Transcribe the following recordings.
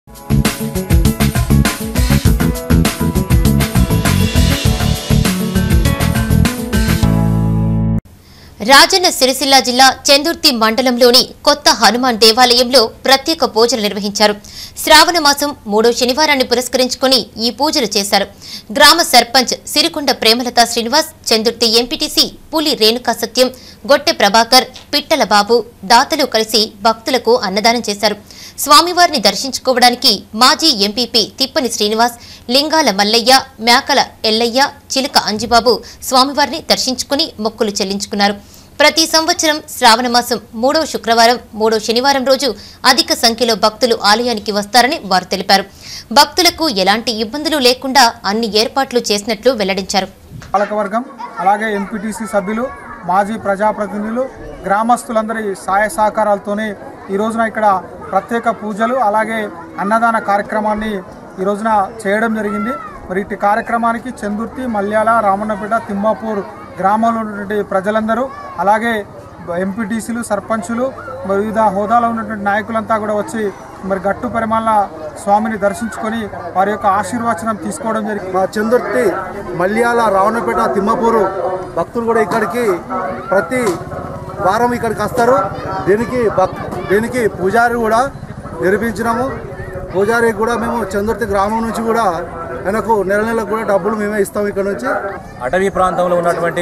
రాజన్న సిరిసిల్ల జిల్లా చందుర్తి మండలంలోని కొత్త హనుమాన్ దేవాలయంలో ప్రత్యేక పూజలు నిర్వహించారు శ్రావణ మాసం మూడో శనివారాన్ని పురస్కరించుకుని ఈ పూజలు చేశారు గ్రామ సర్పంచ్ సిరికొండ ప్రేమలత శ్రీనివాస్ చందుర్తి ఎంపీటీసీ పులి రేణుకా సత్యం గొట్టె ప్రభాకర్ పిట్టల బాబు దాతలు కలిసి భక్తులకు అన్నదానం చేశారు స్వామివారిని దర్శించుకోవడానికి మాజీ ఎంపీపీ తిప్పని శ్రీనివాస్ లింగాల మల్లయ్య మేకల ఎల్లయ్య చిలుక అంజిబాబు స్వామివారిని దర్శించుకుని మొక్కులు చెల్లించుకున్నారు ప్రతి సంవత్సరం శ్రావణ మాసం మూడో శుక్రవారం మూడో శనివారం రోజు అధిక సంఖ్యలో భక్తులు ఆలయానికి వస్తారని వారు తెలిపారు భక్తులకు ఎలాంటి ఇబ్బందులు లేకుండా అన్ని ఏర్పాట్లు చేసినట్లు వెల్లడించారు పాలకవర్గం అలాగే ఎంపీటీసీ సభ్యులు మాజీ ప్రజాప్రతినిధులు గ్రామస్తులందరి సహాయ సహకారాలతోనే ఈ రోజున ఇక్కడ ప్రత్యేక పూజలు అలాగే అన్నదాన కార్యక్రమాన్ని ఈ రోజున చేయడం జరిగింది మరి ఇటు కార్యక్రమానికి చందుర్తి మల్యాల రామన్నపేట తిమ్మాపూర్ గ్రామంలో ఉన్నటువంటి ప్రజలందరూ అలాగే ఎంపీటీసీలు సర్పంచులు మరి వివిధ హోదాలో ఉన్నటువంటి నాయకులంతా కూడా వచ్చి మరి గట్టు పరిమాణ స్వామిని దర్శించుకొని వారి యొక్క ఆశీర్వచనం తీసుకోవడం జరిగింది మా చందుర్తి మల్యాల రావణపేట తిమ్మపూరు భక్తులు కూడా ఇక్కడికి ప్రతి వారం ఇక్కడికి వస్తారు దీనికి భక్ దీనికి పూజారి కూడా నిర్మించినాము పూజారి కూడా మేము చందుర్తి గ్రామం నుంచి కూడా ఆయనకు నెల నెలకు కూడా డబ్బులు మేమే ఇస్తాం ఇక్కడ నుంచి అటవీ ప్రాంతంలో ఉన్నటువంటి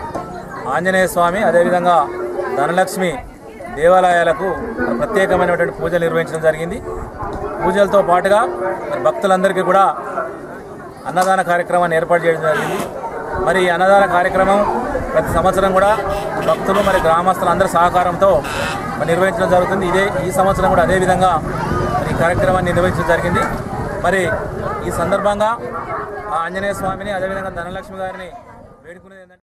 ఆంజనేయ స్వామి అదేవిధంగా ధనలక్ష్మి దేవాలయాలకు ప్రత్యేకమైనటువంటి పూజలు నిర్వహించడం జరిగింది పూజలతో పాటుగా మరి భక్తులందరికీ కూడా అన్నదాన కార్యక్రమాన్ని ఏర్పాటు చేయడం జరిగింది మరి ఈ అన్నదాన కార్యక్రమం ప్రతి సంవత్సరం కూడా భక్తులు మరి గ్రామస్తులు అందరి సహకారంతో మరి నిర్వహించడం జరుగుతుంది ఇదే ఈ సంవత్సరం కూడా అదేవిధంగా మరి ఈ కార్యక్రమాన్ని నిర్వహించడం జరిగింది మరి ఈ సందర్భంగా ఆ ఆంజనేయ స్వామిని అదేవిధంగా ధనలక్ష్మి గారిని వేడుకునేది ఏంటంటే